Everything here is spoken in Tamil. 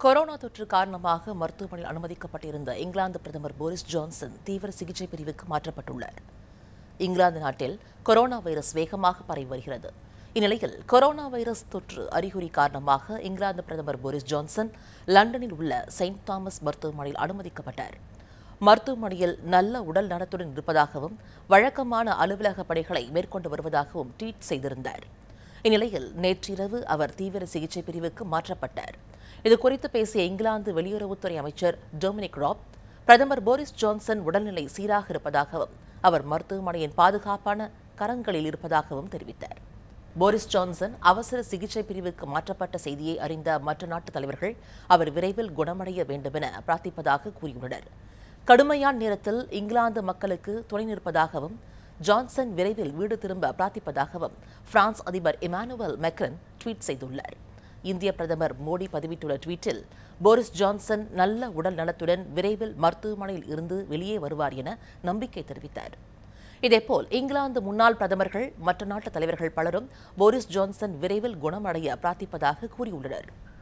கொரோனா தொற்று காரணமாக மருத்துவமனையில் அனுமதிக்கப்பட்டிருந்த இங்கிலாந்து பிரதமர் போரிஸ் ஜான்சன் தீவிர சிகிச்சை பிரிவுக்கு மாற்றப்பட்டுள்ளார் இங்கிலாந்து நாட்டில் கொரோனா வைரஸ் வேகமாக பரவி வருகிறது இந்நிலையில் கொரோனா வைரஸ் தொற்று அறிகுறி காரணமாக இங்கிலாந்து பிரதமர் போரிஸ் ஜான்சன் லண்டனில் உள்ள செயின்ட் தாமஸ் மருத்துவமனையில் அனுமதிக்கப்பட்டார் மருத்துவமனையில் நல்ல உடல் நலத்துடன் இருப்பதாகவும் வழக்கமான அலுவலக பணிகளை மேற்கொண்டு வருவதாகவும் ட்வீட் செய்திருந்தார் இந்நிலையில் நேற்றிரவு அவர் தீவிர சிகிச்சை பிரிவுக்கு மாற்றப்பட்டார் இதுகுறித்து பேசிய இங்கிலாந்து வெளியுறவுத்துறை அமைச்சர் டொமினிக் ராப் பிரதமர் போரிஸ் ஜான்சன் உடல்நிலை சீராக இருப்பதாகவும் அவர் மருத்துவமனையின் பாதுகாப்பான கரங்களில் இருப்பதாகவும் தெரிவித்தார் போரிஸ் ஜான்சன் அவசர சிகிச்சை பிரிவுக்கு மாற்றப்பட்ட செய்தியை அறிந்த மற்ற நாட்டு தலைவர்கள் அவர் விரைவில் குணமடைய வேண்டுமென பிரார்த்திப்பதாக கூறியுள்ளனர் கடுமையான நேரத்தில் இங்கிலாந்து மக்களுக்கு துணை நிற்பதாகவும் ஜான்சன் விரைவில் வீடு திரும்ப பிரார்த்திப்பதாகவும் பிரான்ஸ் அதிபர் இமானுவல் மெக்ரன் ட்வீட் செய்துள்ளார் இந்திய பிரதமர் மோடி பதிவிட்டுள்ள ட்வீட்டில் போரிஸ் ஜான்சன் நல்ல உடல் நலத்துடன் விரைவில் மருத்துவமனையில் இருந்து வெளியே வருவார் என நம்பிக்கை தெரிவித்தார் இதேபோல் இங்கிலாந்து முன்னாள் பிரதமர்கள் மற்ற நாட்டு தலைவர்கள் பலரும் போரிஸ் ஜான்சன் விரைவில் குணமடைய பிரார்த்திப்பதாக கூறியுள்ளனர்